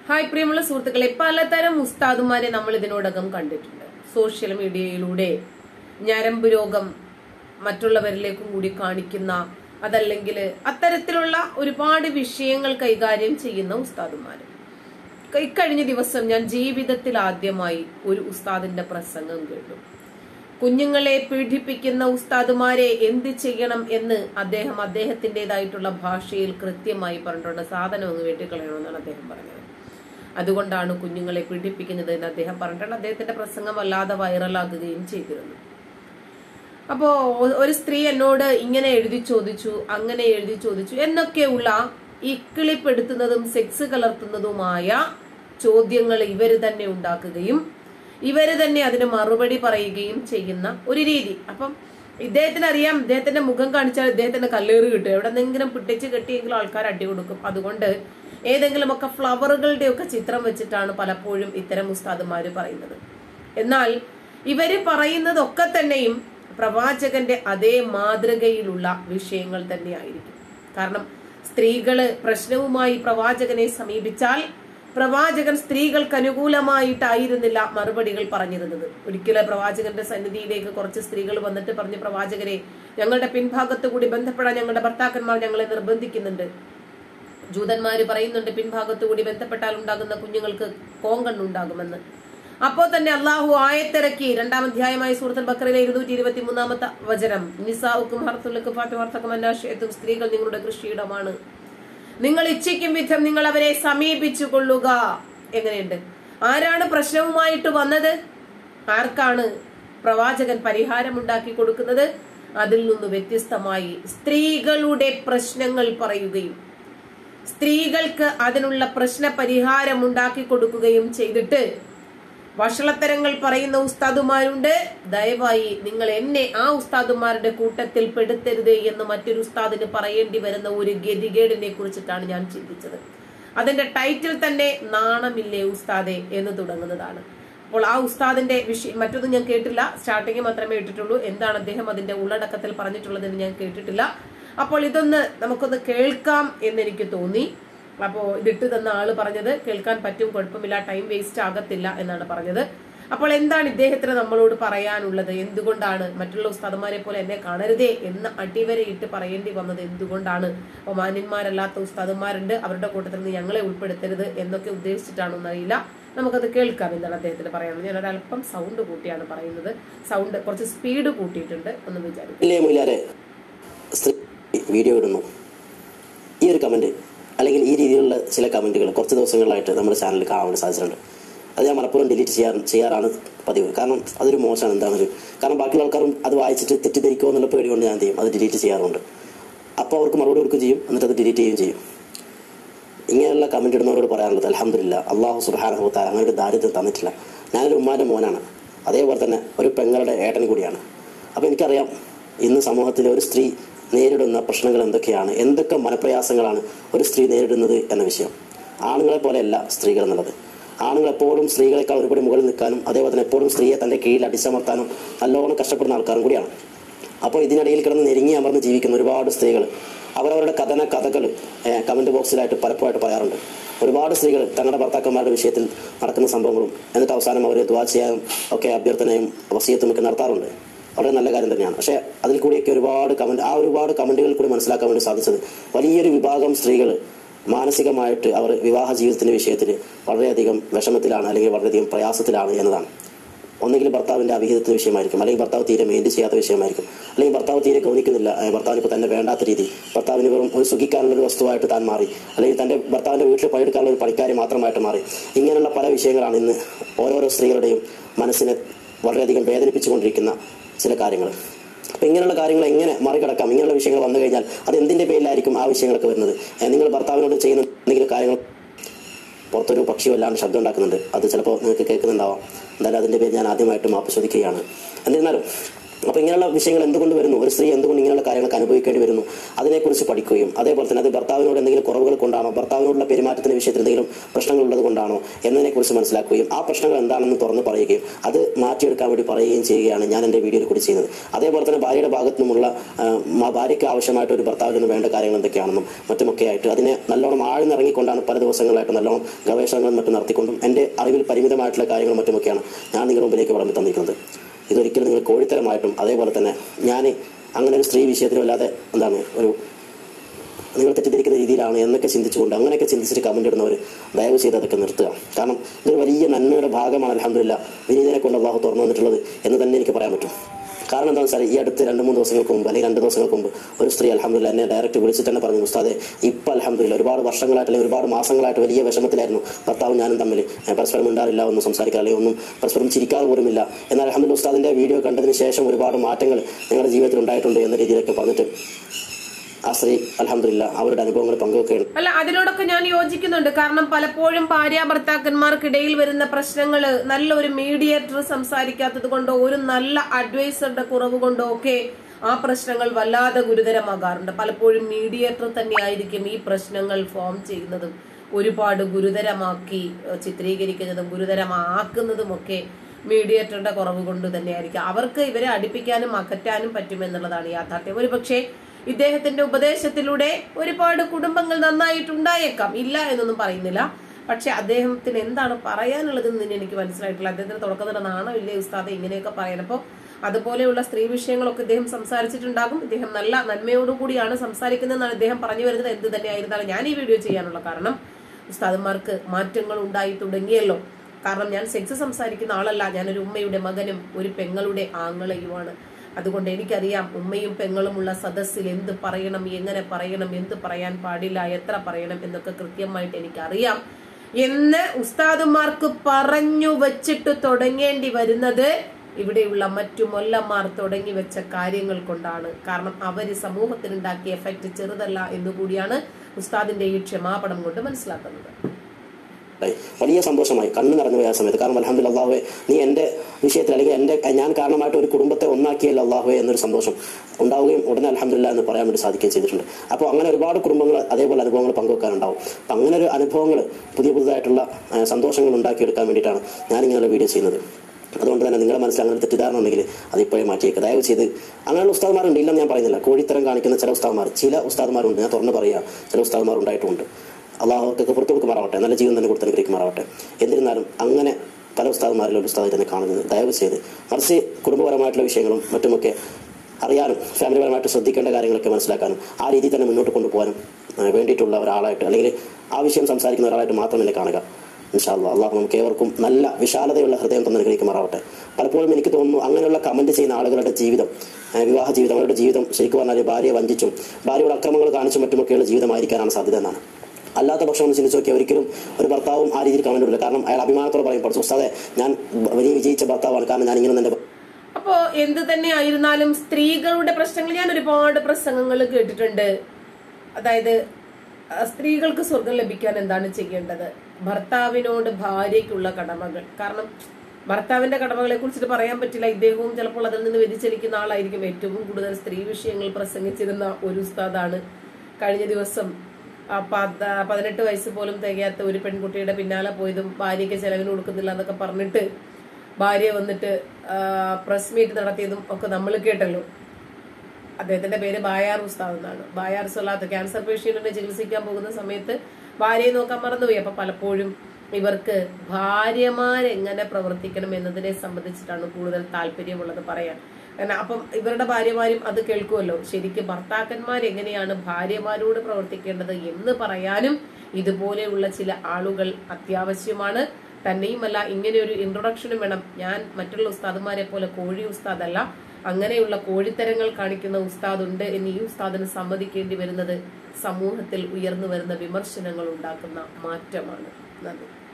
Hi പ്രിയമുള്ള സുഹൃത്തുക്കളെ പലതരം ഉസ്താദുമാരെ നമ്മൾ ഇതിനോടകം കണ്ടിട്ടുണ്ട് സോഷ്യൽ മീഡിയയിലൂടെ ഞരമ്പ് രോഗം മറ്റുള്ളവരിലേക്കും കൂടി കാണിക്കുന്ന അതല്ലെങ്കിൽ അത്തരത്തിലുള്ള ഒരുപാട് വിഷയങ്ങൾ കൈകാര്യം ചെയ്യുന്ന ഉസ്താദുമാര് ഇക്കഴിഞ്ഞ ദിവസം ഞാൻ ജീവിതത്തിൽ ആദ്യമായി ഒരു ഉസ്താദിന്റെ പ്രസംഗം കേട്ടു കുഞ്ഞുങ്ങളെ പീഡിപ്പിക്കുന്ന ഉസ്താദുമാരെ എന്ത് ചെയ്യണം എന്ന് അദ്ദേഹം അദ്ദേഹത്തിൻ്റെതായിട്ടുള്ള ഭാഷയിൽ കൃത്യമായി പറഞ്ഞിട്ടുണ്ട് സാധനം അങ്ങ് വെട്ടിക്കളയണമെന്നാണ് അദ്ദേഹം പറഞ്ഞത് അതുകൊണ്ടാണ് കുഞ്ഞുങ്ങളെ പീഡിപ്പിക്കുന്നത് എന്ന് അദ്ദേഹം പറഞ്ഞിട്ടുണ്ട് അദ്ദേഹത്തിന്റെ പ്രസംഗം വല്ലാതെ വൈറലാകുകയും ചെയ്തിരുന്നു അപ്പോ ഒ- ഒരു സ്ത്രീ എന്നോട് ഇങ്ങനെ എഴുതി ചോദിച്ചു അങ്ങനെ എഴുതി ചോദിച്ചു എന്നൊക്കെയുള്ള ഇക്കിളിപ്പെടുത്തുന്നതും സെക്സ് കലർത്തുന്നതുമായ ചോദ്യങ്ങൾ ഇവര് തന്നെ ഉണ്ടാക്കുകയും ഇവര് തന്നെ അതിന് മറുപടി പറയുകയും ചെയ്യുന്ന ഒരു രീതി അപ്പം ഇദ്ദേഹത്തിന് അറിയാം ഇദ്ദേഹത്തിന്റെ മുഖം കാണിച്ചാൽ ഇദ്ദേഹത്തിന്റെ കല്ലേറ് കിട്ടും എവിടെന്നെങ്കിലും പിടിച്ച് കെട്ടിയെങ്കിലും ആൾക്കാർ അടി കൊടുക്കും അതുകൊണ്ട് ഏതെങ്കിലുമൊക്കെ ഫ്ലവറുകളുടെ ഒക്കെ ചിത്രം വെച്ചിട്ടാണ് പലപ്പോഴും ഇത്തരം ഉസ്താദുമാര് പറയുന്നത് എന്നാൽ ഇവര് പറയുന്നതൊക്കെ തന്നെയും പ്രവാചകന്റെ അതേ മാതൃകയിലുള്ള വിഷയങ്ങൾ തന്നെയായിരിക്കും കാരണം സ്ത്രീകള് പ്രശ്നവുമായി പ്രവാചകനെ സമീപിച്ചാൽ പ്രവാചകൻ സ്ത്രീകൾക്ക് അനുകൂലമായിട്ടായിരുന്നില്ല മറുപടികൾ പറഞ്ഞിരുന്നത് ഒരിക്കലും പ്രവാചകന്റെ സന്നിധിയിലേക്ക് കുറച്ച് സ്ത്രീകൾ വന്നിട്ട് പറഞ്ഞു പ്രവാചകരെ ഞങ്ങളുടെ പിൻഭാഗത്ത് കൂടി ബന്ധപ്പെടാൻ ഞങ്ങളുടെ ഭർത്താക്കന്മാർ ഞങ്ങളെ നിർബന്ധിക്കുന്നുണ്ട് ജൂതന്മാര് പറയുന്നുണ്ട് പിൻഭാഗത്ത് കൂടി ബന്ധപ്പെട്ടാൽ ഉണ്ടാകുന്ന കുഞ്ഞുങ്ങൾക്ക് കോങ്കണ്ണുണ്ടാകുമെന്ന് അപ്പോ തന്നെ അള്ളാഹു ആയത്തിറക്കി രണ്ടാം അധ്യായമായ സൂറത്തുൽ ബക്കറിലെ ഇരുന്നൂറ്റി ഇരുപത്തി മൂന്നാമത്തെ വചനം നിസാവുക്കും ഹർത്തുലക്കും ഫാറ്റുവർത്തക്കും അന്നാശയത്തും സ്ത്രീകൾ നിങ്ങളുടെ കൃഷിയിടമാണ് നിങ്ങൾ ഇച്ഛിക്കും വിധം നിങ്ങൾ അവരെ സമീപിച്ചു കൊള്ളുക എങ്ങനെയുണ്ട് ആരാണ് പ്രശ്നവുമായിട്ട് വന്നത് ആർക്കാണ് പ്രവാചകൻ പരിഹാരമുണ്ടാക്കി കൊടുക്കുന്നത് അതിൽ നിന്ന് വ്യത്യസ്തമായി സ്ത്രീകളുടെ പ്രശ്നങ്ങൾ പറയുകയും സ്ത്രീകൾക്ക് അതിനുള്ള പ്രശ്ന പരിഹാരം ഉണ്ടാക്കി കൊടുക്കുകയും ചെയ്തിട്ട് വഷളത്തരങ്ങൾ പറയുന്ന ഉസ്താദുമാരുണ്ട് ദയവായി നിങ്ങൾ എന്നെ ആ ഉസ്താദുമാരുടെ കൂട്ടത്തിൽ പെടുത്തരുത് എന്ന് മറ്റൊരു ഉസ്താദിന് പറയേണ്ടി വരുന്ന ഒരു ഗതികേടിനെ കുറിച്ചിട്ടാണ് ഞാൻ ചിന്തിച്ചത് അതിന്റെ ടൈറ്റിൽ തന്നെ നാണമില്ലേ ഉസ്താദെ എന്ന് തുടങ്ങുന്നതാണ് അപ്പോൾ ആ ഉസ്താദിന്റെ വിഷയം മറ്റൊന്നും ഞാൻ കേട്ടില്ല സ്റ്റാർട്ടിങ് മാത്രമേ ഇട്ടിട്ടുള്ളൂ എന്താണ് അദ്ദേഹം അതിന്റെ ഉള്ളടക്കത്തിൽ പറഞ്ഞിട്ടുള്ളതെന്ന് ഞാൻ കേട്ടിട്ടില്ല അപ്പോൾ ഇതൊന്ന് നമുക്കൊന്ന് കേൾക്കാം എന്നെനിക്ക് തോന്നി അപ്പോ ഇതിട്ട് തന്ന ആള് പറഞ്ഞത് കേൾക്കാൻ പറ്റും കുഴപ്പമില്ല ടൈം വേസ്റ്റ് ആകത്തില്ല എന്നാണ് പറഞ്ഞത് അപ്പോൾ എന്താണ് ഇദ്ദേഹത്തിന് നമ്മളോട് പറയാനുള്ളത് എന്തുകൊണ്ടാണ് മറ്റുള്ള ഉസ്താദന്മാരെ പോലെ എന്നെ കാണരുതേ എന്ന് അടിവരയിട്ട് പറയേണ്ടി വന്നത് എന്തുകൊണ്ടാണ് അപ്പോൾ മാന്യന്മാരല്ലാത്ത ഉസ്താദന്മാരുണ്ട് അവരുടെ കൂട്ടത്തിൽ നിന്ന് ഞങ്ങളെ ഉൾപ്പെടുത്തരുത് എന്നൊക്കെ ഉദ്ദേശിച്ചിട്ടാണെന്ന് അറിയില്ല നമുക്കത് കേൾക്കാം എന്താണ് അദ്ദേഹത്തിന് പറയാനുള്ളത് ഞാൻ ഒരല്പം സൗണ്ട് കൂട്ടിയാണ് പറയുന്നത് സൗണ്ട് കുറച്ച് സ്പീഡ് കൂട്ടിയിട്ടുണ്ട് ഒന്ന് വിചാരിക്കും ഇല്ലേ മൊയിലാരെ സ്ത്രീ വീഡിയോ ഇടുന്നു ഈ ഒരു കമൻറ്റ് അല്ലെങ്കിൽ ഈ രീതിയിലുള്ള ചില കമൻറ്റുകൾ കുറച്ച് ദിവസങ്ങളായിട്ട് നമ്മുടെ ചാനലിൽ കാണാൻ വേണ്ടി സാധിച്ചിട്ടുണ്ട് അത് ഞാൻ മലപ്പുറം ഡിലീറ്റ് ചെയ്യാൻ ചെയ്യാറാണ് പതിവ് കാരണം അതൊരു മോശമാണ് എന്താണൊരു കാരണം ബാക്കിയുള്ള ആൾക്കാരും അത് വായിച്ചിട്ട് തെറ്റിദ്ധരിക്കുമോ എന്നുള്ള പേടി കൊണ്ട് ഞാൻ എന്ത് ചെയ്യും അത് ഡിലീറ്റ് ചെയ്യാറുണ്ട് അപ്പോൾ അവർക്ക് മറുപടി കൊടുക്കുകയും ചെയ്യും എന്നിട്ട് അത് ഡിലീറ്റ് ചെയ്യുകയും ചെയ്യും ഇങ്ങനെയുള്ള കമന്റ് ഇടുന്നവരോട് പറയാനുള്ളത് അലഹമില്ല അള്ളാഹു സുബാനഹുത്ത അങ്ങനെ ഒരു ദാരിദ്ര്യം തന്നിട്ടില്ല ഞാനൊരു ഉമ്മാൻ്റെ മോനാണ് അതേപോലെ തന്നെ ഒരു പെങ്ങളുടെ ഏട്ടൻ കൂടിയാണ് അപ്പോൾ എനിക്കറിയാം ഇന്ന് സമൂഹത്തിൽ ഒരു സ്ത്രീ നേരിടുന്ന പ്രശ്നങ്ങൾ എന്തൊക്കെയാണ് എന്തൊക്കെ മനപ്രയാസങ്ങളാണ് ഒരു സ്ത്രീ നേരിടുന്നത് എന്ന വിഷയം ആണുങ്ങളെ പോലെയല്ല സ്ത്രീകൾ എന്നുള്ളത് ആണുങ്ങൾ എപ്പോഴും സ്ത്രീകളെക്കാൾ ഒരുപടി മുകളിൽ നിൽക്കാനും അതേപോലെ തന്നെ എപ്പോഴും സ്ത്രീയെ തൻ്റെ കീഴിൽ അടിച്ചമർത്താനും നല്ലോണം കഷ്ടപ്പെടുന്ന ആൾക്കാരും കൂടിയാണ് അപ്പോൾ ഇതിനിടയിൽ കിടന്ന് നെരുങ്ങി അമർന്ന് ജീവിക്കുന്ന ഒരുപാട് സ്ത്രീകൾ അവരവരുടെ കഥന കഥകൾ കമന്റ് ബോക്സിലായിട്ട് പലപ്പോഴായിട്ട് പറയാറുണ്ട് ഒരുപാട് സ്ത്രീകൾ തങ്ങളുടെ ഭർത്താക്കന്മാരുടെ വിഷയത്തിൽ നടക്കുന്ന സംഭവങ്ങളും എന്നിട്ട് അവസാനം അവർ ദ്വാ ചെയ്യാനും ഒക്കെ അഭ്യർത്ഥനയും വസീയത്തും ഒക്കെ നടത്താറുണ്ട് വളരെ നല്ല കാര്യം തന്നെയാണ് പക്ഷേ അതിൽ കൂടിയൊക്കെ ഒരുപാട് കമന്റ് ആ ഒരുപാട് കമന്റുകൾ കൂടി മനസ്സിലാക്കാൻ വേണ്ടി സാധിച്ചത് വലിയൊരു വിഭാഗം സ്ത്രീകൾ മാനസികമായിട്ട് അവർ വിവാഹ ജീവിതത്തിന്റെ വിഷയത്തിൽ വളരെയധികം വിഷമത്തിലാണ് അല്ലെങ്കിൽ വളരെയധികം പ്രയാസത്തിലാണ് എന്നതാണ് ഒന്നെങ്കിൽ ഭർത്താവിന്റെ അവിഹിതത്തിന്റെ വിഷയമായിരിക്കും അല്ലെങ്കിൽ ഭർത്താവ് തീരെ മെയിൻറ്റ് ചെയ്യാത്ത വിഷയമായിരിക്കും അല്ലെങ്കിൽ ഭർത്താവ് തീരെ ഗൗനിക്കുന്നില്ല ഏഹ് ഭർത്താവിന് ഇപ്പോൾ തന്നെ വേണ്ടാത്ത രീതി ഭർത്താവിന് വെറും ഒരു സുഖിക്കാനുള്ള ഒരു വസ്തുവായിട്ട് താൻ മാറി അല്ലെങ്കിൽ തന്റെ ഭർത്താവിന്റെ വീട്ടിൽ പണിയെടുക്കാനുള്ള ഒരു പണിക്കാരി മാത്രമായിട്ട് മാറി ഇങ്ങനെയുള്ള പല വിഷയങ്ങളാണ് ഇന്ന് ഓരോരോ സ്ത്രീകളുടെയും മനസ്സിനെ വളരെയധികം വേദനിപ്പിച്ചുകൊണ്ടിരിക്കുന്ന ചില കാര്യങ്ങൾ അപ്പം ഇങ്ങനെയുള്ള കാര്യങ്ങൾ എങ്ങനെ മറികടക്കാം ഇങ്ങനെയുള്ള വിഷയങ്ങൾ വന്നു കഴിഞ്ഞാൽ അത് എന്തിന്റെ പേരിലായിരിക്കും ആ വിഷയങ്ങളൊക്കെ വരുന്നത് ഏഹ് നിങ്ങൾ ഭർത്താവിനോട് ചെയ്യുന്ന എന്തെങ്കിലും കാര്യങ്ങൾ പുറത്തൊരു പക്ഷി വല്ലാണ്ട് ശബ്ദം ഉണ്ടാക്കുന്നുണ്ട് അത് ചിലപ്പോൾ നിങ്ങൾക്ക് കേൾക്കുന്നുണ്ടാവാം എന്തായാലും അതിൻ്റെ പേര് ഞാൻ ആദ്യമായിട്ട് മാപ്പ് ചോദിക്കുകയാണ് എന്നിരുന്നാലും അപ്പോൾ ഇങ്ങനെയുള്ള വിഷയങ്ങൾ എന്തുകൊണ്ട് വരുന്നു ഒരു സ്ത്രീ എന്തുകൊണ്ട് ഇങ്ങനെയുള്ള കാര്യങ്ങളൊക്കെ അനുഭവിക്കേണ്ടി വരുന്നു അതിനെക്കുറിച്ച് പഠിക്കുകയും അതേപോലെ തന്നെ അത് ഭർത്താവിനോട് എന്തെങ്കിലും കുറവുകൾ കൊണ്ടാണോ ഭർത്താവിനോടുള്ള പെരുമാറ്റത്തിന്റെ വിഷയത്തിൽ എന്തെങ്കിലും പ്രശ്നങ്ങൾ ഉള്ളത് കൊണ്ടാണോ എന്നതിനെക്കുറിച്ച് മനസ്സിലാക്കുകയും ആ പ്രശ്നങ്ങൾ എന്താണെന്ന് തുറന്ന് പറയുകയും അത് മാറ്റിയെടുക്കാൻ വേണ്ടി പറയുകയും ചെയ്യുകയാണ് ഞാൻ എൻ്റെ വീഡിയോയിൽ കൂടി ചെയ്യുന്നത് അതേപോലെ തന്നെ ഭാര്യയുടെ ഭാഗത്തു നിന്നുമുള്ള ആ, മ- ഭാര്യയ്ക്ക് ആവശ്യമായിട്ട് ഒരു ഭർത്താവിൽ നിന്ന് വേണ്ട കാര്യങ്ങൾ എന്തൊക്കെയാണെന്നും മറ്റുമൊക്കെ ആയിട്ട് അതിനെ നല്ലോണം ആഴ്ന്നിറങ്ങിക്കൊണ്ടാണ് പല ദിവസങ്ങളായിട്ട് നല്ലോണം ഗവേഷണങ്ങളും മറ്റും നടത്തിക്കൊണ്ടും എൻ്റെ അറിവിൽ പരിമിതമായിട്ടുള്ള കാര്യങ്ങളും മറ്റുമൊക്കെയാണ് ഞാൻ നിങ്ങളുടെ മുമ്പിലേക്ക് വിളമ്പി തന്നിരിക്കുന്നത് ഇതൊരിക്കലും നിങ്ങൾ കോഴിത്തരമായിട്ടും അതേപോലെ തന്നെ ഞാൻ അങ്ങനെ ഒരു സ്ത്രീ വിഷയത്തിലും അല്ലാതെ എന്താണ് ഒരു നിങ്ങൾ തെറ്റിദ്ധരിക്കുന്ന രീതിയിലാണ് എന്നൊക്കെ ചിന്തിച്ചുകൊണ്ട് അങ്ങനെയൊക്കെ ചിന്തിച്ചിട്ട് കമന്റ് ഇടുന്നവർ ദയവ് ചെയ്ത് അതൊക്കെ നിർത്തുക കാരണം ഇതൊരു വലിയ നന്മയുടെ ഭാഗമാണ് അലഹമില്ല വിനീതനെ കൊണ്ട് അള്ളാഹു തുറന്നു വന്നിട്ടുള്ളത് എന്ന് തന്നെ എനിക്ക് പറയാൻ പറ്റും കാരണം എന്താണെന്ന് വെച്ചാൽ ഈ അടുത്ത് രണ്ട് മൂന്ന് ദിവസങ്ങൾക്ക് മുമ്പ് അല്ലെങ്കിൽ രണ്ട് ദിവസങ്ങൾക്ക് മുമ്പ് ഒരു സ്ത്രീ അലഹമില്ല എന്നെ ഡയറക്റ്റ് വിളിച്ചിട്ട് തന്നെ പറഞ്ഞു ഉസ്താദെ ഇപ്പം അലഹമില്ല ഒരുപാട് വർഷങ്ങളായിട്ട് അല്ലെങ്കിൽ ഒരുപാട് മാസങ്ങളായിട്ട് വലിയ വിഷമത്തിലായിരുന്നു ഭർത്താവും ഞാനും തമ്മിൽ ഏഹ്, പരസ്പരം ഉണ്ടാറില്ല ഒന്നും സംസാരിക്കാറില്ല അല്ലെങ്കിൽ ഒന്നും പരസ്പരം ചിരിക്കാറ് പോലുമില്ല എന്നാൽ അലഹമില്ല ഉസ്താദിന്റെ വീഡിയോ കണ്ടതിന് ശേഷം ഒരുപാട് മാറ്റങ്ങൾ ഞങ്ങളുടെ ജീവിതത്തിൽ ഉണ്ടായിട്ടുണ്ട് എന്ന രീതിയിലൊക്കെ പറഞ്ഞിട്ട് ആ സ്ത്രീ അലഹമില്ല അവരുടെ അനുഭവങ്ങൾ പങ്കുവെക്കുകയാണ് അല്ല അതിനോടൊക്കെ ഞാൻ യോജിക്കുന്നുണ്ട് കാരണം പലപ്പോഴും ഭാര്യ ഭർത്താക്കന്മാർക്കിടയിൽ വരുന്ന പ്രശ്നങ്ങൾ നല്ലൊരു മീഡിയേറ്റർ സംസാരിക്കാത്തത് കൊണ്ടോ ഒരു നല്ല അഡ്വൈസറുടെ കുറവ് കൊണ്ടോ ഒക്കെ ആ പ്രശ്നങ്ങൾ വല്ലാതെ ഗുരുതരമാകാറുണ്ട് പലപ്പോഴും മീഡിയേറ്റർ തന്നെയായിരിക്കും ഈ പ്രശ്നങ്ങൾ ഫോം ചെയ്യുന്നതും ഒരുപാട് ഗുരുതരമാക്കി ഏഹ്, ചിത്രീകരിക്കുന്നതും ഗുരുതരമാക്കുന്നതും ഒക്കെ മീഡിയേറ്ററുടെ കുറവ് കൊണ്ട് തന്നെയായിരിക്കും അവർക്ക് ഇവരെ അടുപ്പിക്കാനും അകറ്റാനും പറ്റുമെന്നുള്ളതാണ് യാഥാർത്ഥ്യം ഒരു പക്ഷേ ഇദ്ദേഹത്തിന്റെ ഉപദേശത്തിലൂടെ ഒരുപാട് കുടുംബങ്ങൾ നന്നായിട്ടുണ്ടായേക്കാം ഇല്ല എന്നൊന്നും പറയുന്നില്ല പക്ഷെ അദ്ദേഹത്തിന് എന്താണ് പറയാനുള്ളതെന്ന് തന്നെ എനിക്ക് മനസ്സിലായിട്ടില്ല അദ്ദേഹത്തിന് തുടക്കം തന്നെ നാണമില്ലേ ഉസ്താദെ ഇങ്ങനെയൊക്കെ പറയാൻ അപ്പോൾ അതുപോലെയുള്ള സ്ത്രീ വിഷയങ്ങളൊക്കെ ഇദ്ദേഹം സംസാരിച്ചിട്ടുണ്ടാകും ഇദ്ദേഹം നല്ല നന്മയോടുകൂടിയാണ് സംസാരിക്കുന്നതെന്നാണ് ഇദ്ദേഹം പറഞ്ഞു വരുന്നത് എന്ത് തന്നെയായിരുന്നാലും ഞാൻ ഈ വീഡിയോ ചെയ്യാനുള്ള കാരണം ഉസ്താദന്മാർക്ക് മാറ്റങ്ങൾ ഉണ്ടായി തുടങ്ങിയല്ലോ കാരണം ഞാൻ സെക്സ് സംസാരിക്കുന്ന ആളല്ല ഞാനൊരു ഉമ്മയുടെ മകനും ഒരു പെങ്ങളുടെ ആങ്ങളയുമാണ് അതുകൊണ്ട് എനിക്കറിയാം ഉമ്മയും പെങ്ങളുമുള്ള സദസ്സിൽ എന്ത് പറയണം എങ്ങനെ പറയണം എന്ത് പറയാൻ പാടില്ല എത്ര പറയണം എന്നൊക്കെ കൃത്യമായിട്ട് എനിക്കറിയാം എന്ന് ഉസ്താദുമാർക്ക് പറഞ്ഞു വച്ചിട്ട് തുടങ്ങേണ്ടി വരുന്നത് ഇവിടെയുള്ള മറ്റു മൊല്ലന്മാർ തുടങ്ങി വെച്ച കാര്യങ്ങൾ കൊണ്ടാണ് കാരണം അവര് സമൂഹത്തിനുണ്ടാക്കിയ എഫക്റ്റ് ചെറുതല്ല എന്നുകൂടിയാണ് ഉസ്താദിന്റെ ഈ ക്ഷമാപണം കൊണ്ട് മനസ്സിലാക്കുന്നത് ഉണ്ടായി. വലിയ സന്തോഷമായി കണ്ണ് നിറഞ്ഞു പോയ ആ സമയത്ത് കാരണം അലഹമ്മദ് അള്ളാഹുവെ നീ എൻ്റെ വിഷയത്തിൽ അല്ലെങ്കിൽ എൻ്റെ ഞാൻ കാരണമായിട്ട് ഒരു കുടുംബത്തെ ഒന്നാക്കിയല്ല അള്ളാഹുവെ എന്നൊരു സന്തോഷം ഉണ്ടാവുകയും ഉടനെ അലഹമില്ല എന്ന് പറയാൻ വേണ്ടി സാധിക്കുകയും ചെയ്തിട്ടുണ്ട് അപ്പോൾ അങ്ങനെ ഒരുപാട് കുടുംബങ്ങൾ അതേപോലെ അനുഭവങ്ങൾ പങ്കുവെക്കാനുണ്ടാവും അപ്പം അങ്ങനെ ഒരു അനുഭവങ്ങൾ പുതിയ പുതുതായിട്ടുള്ള ആ, സന്തോഷങ്ങൾ ഉണ്ടാക്കിയെടുക്കാൻ വേണ്ടിയിട്ടാണ് ഞാനിങ്ങനെയുള്ള വീഡിയോ ചെയ്യുന്നത് അതുകൊണ്ട് തന്നെ നിങ്ങളുടെ മനസ്സിൽ അങ്ങനെ തെറ്റിദ്ധാരണ ഉണ്ടെങ്കിൽ അത് ഇപ്പോഴേ മാറ്റിയേക്ക് ദയവ് ചെയ്ത് അങ്ങനെയുള്ള ഉസ്താദ്മാരുണ്ട് ഇല്ലെന്ന് ഞാൻ പറയുന്നില്ല കോഴിത്തരം കാണിക്കുന്ന ചില ഉസ്താദ്മാർ ചില ഉസ്താദ്മാരുണ്ട് ഞാൻ തുറന്ന് പറയാം ചില ഉസ്താദ്മാർ ഉണ്ടായിട്ടുമുണ്ട് അള്ളാഹു അവർക്കൊക്കെ പുറത്തു കൊടുക്കുമാറാവട്ടെ നല്ല ജീവൻ തന്നെ കൊടുത്ത് അനുഗ്രഹിക്കുമാറാവട്ടെ എന്നിരുന്നാലും അങ്ങനെ പല ഉസ്താദ്മാരിലും ഒരു ഉസ്താദ് തന്നെ കാണുന്നത് ദയവ് ചെയ്ത് മറിച്ച് കുടുംബപരമായിട്ടുള്ള വിഷയങ്ങളും മറ്റുമൊക്കെ അറിയാനും ഫാമിലിപരമായിട്ട് ശ്രദ്ധിക്കേണ്ട കാര്യങ്ങളൊക്കെ മനസ്സിലാക്കാനും ആ രീതിയിൽ തന്നെ മുന്നോട്ട് കൊണ്ടുപോകാനും ആ, വേണ്ടിയിട്ടുള്ള ഒരാളായിട്ട് അല്ലെങ്കിൽ ആ വിഷയം സംസാരിക്കുന്ന ഒരാളായിട്ട് മാത്രം എന്നെ കാണുക ഇൻഷാല്ല അള്ളാഹു നമുക്ക് ഏവർക്കും നല്ല വിശാലതയുള്ള ഹൃദയം തന്നെ അനുഗ്രഹിക്കുമാറാവട്ടെ പലപ്പോഴും എനിക്ക് തോന്നുന്നു അങ്ങനെയുള്ള കമന്റ് ചെയ്യുന്ന ആളുകളുടെ ജീവിതം ആ, വിവാഹ ജീവിതം അവരുടെ ജീവിതം ശരിക്കും പറഞ്ഞാൽ ഭാര്യയെ വഞ്ചിച്ചും ഭാര്യയുടെ അക്രമങ്ങൾ കാണിച്ചും മറ്റുമൊക്കെയുള്ള ജീവിതമായിരിക്കാനാണ് സാധ്യത എന്നാണ് അല്ലാത്ത പക്ഷം ഒന്ന് ചിന്തിച്ച് നോക്കിയാൽ ഒരിക്കലും ഒരു ഭർത്താവും ആ രീതിയിൽ കമന്റ് ഇടില്ല കാരണം അയാൾ അഭിമാനത്തോടെ പറയും പഠിച്ചു ഉസ്താദെ ഞാൻ വലിയ വിജയിച്ച ഭർത്താവാണ് കാരണം ഞാൻ ഇങ്ങനെ എൻ്റെ അപ്പോ എന്ത് തന്നെ ആയിരുന്നാലും സ്ത്രീകളുടെ പ്രശ്നങ്ങൾ ഞാൻ ഒരുപാട് പ്രസംഗങ്ങൾ കേട്ടിട്ടുണ്ട് അതായത് ആ, സ്ത്രീകൾക്ക് സ്വർഗം ലഭിക്കാൻ എന്താണ് ചെയ്യേണ്ടത് ഭർത്താവിനോട് ഭാര്യയ്ക്കുള്ള കടമകൾ കാരണം ഭർത്താവിന്റെ കടമകളെ കുറിച്ചിട്ട് പറയാൻ പറ്റില്ല ഇദ്ദേഹവും ചിലപ്പോൾ അതിൽ നിന്ന് വ്യതിചലിക്കുന്ന ആളായിരിക്കും ഏറ്റവും കൂടുതൽ സ്ത്രീ വിഷയങ്ങൾ പ്രസംഗിച്ചിരുന്ന ഒരു ഉസ്താദാണ് കഴിഞ്ഞ ദിവസം ആ പത- പതിനെട്ട് വയസ്സ് പോലും തികയാത്ത ഒരു പെൺകുട്ടിയുടെ പിന്നാലെ പോയതും ഭാര്യയ്ക്ക് ചെലവിന് കൊടുക്കുന്നില്ല എന്നൊക്കെ പറഞ്ഞിട്ട് ഭാര്യ വന്നിട്ട് പ്രസ് മീറ്റ് നടത്തിയതും ഒക്കെ നമ്മൾ കേട്ടല്ലോ അദ്ദേഹത്തിന്റെ പേര് ബായാർ ഉസ്താദ് എന്നാണ് ബായാർ സൊല്ലാത്ത് ക്യാൻസർ പേഷ്യന്റിനെ ചികിത്സിക്കാൻ പോകുന്ന സമയത്ത് ഭാര്യയെ നോക്കാൻ മറന്നുപോയി അപ്പൊ പലപ്പോഴും ഇവർക്ക് ഭാര്യമാരെങ്ങനെ പ്രവർത്തിക്കണം എന്നതിനെ സംബന്ധിച്ചിട്ടാണ് കൂടുതൽ താല്പര്യമുള്ളത് പറയാൻ കാരണം അപ്പം ഇവരുടെ ഭാര്യമാരും അത് കേൾക്കുമല്ലോ ശരിക്കും ഭർത്താക്കന്മാർ എങ്ങനെയാണ് ഭാര്യമാരോട് പ്രവർത്തിക്കേണ്ടത് എന്ന് പറയാനും ഇതുപോലെയുള്ള ചില ആളുകൾ അത്യാവശ്യമാണ് തന്നെയുമല്ല ഇങ്ങനെ ഒരു ഇൻട്രൊഡക്ഷനും വേണം ഞാൻ മറ്റുള്ള ഉസ്താദുമാരെ പോലെ കോഴി ഉസ്താദല്ല അങ്ങനെയുള്ള കോഴിത്തരങ്ങൾ കാണിക്കുന്ന ഉസ്താദ് ഉണ്ട് എന്ന് ഈ ഉസ്താദിന് സമ്മതിക്കേണ്ടി വരുന്നത് സമൂഹത്തിൽ ഉയർന്നു വരുന്ന വിമർശനങ്ങൾ ഉണ്ടാക്കുന്ന മാറ്റമാണ് നന്ദി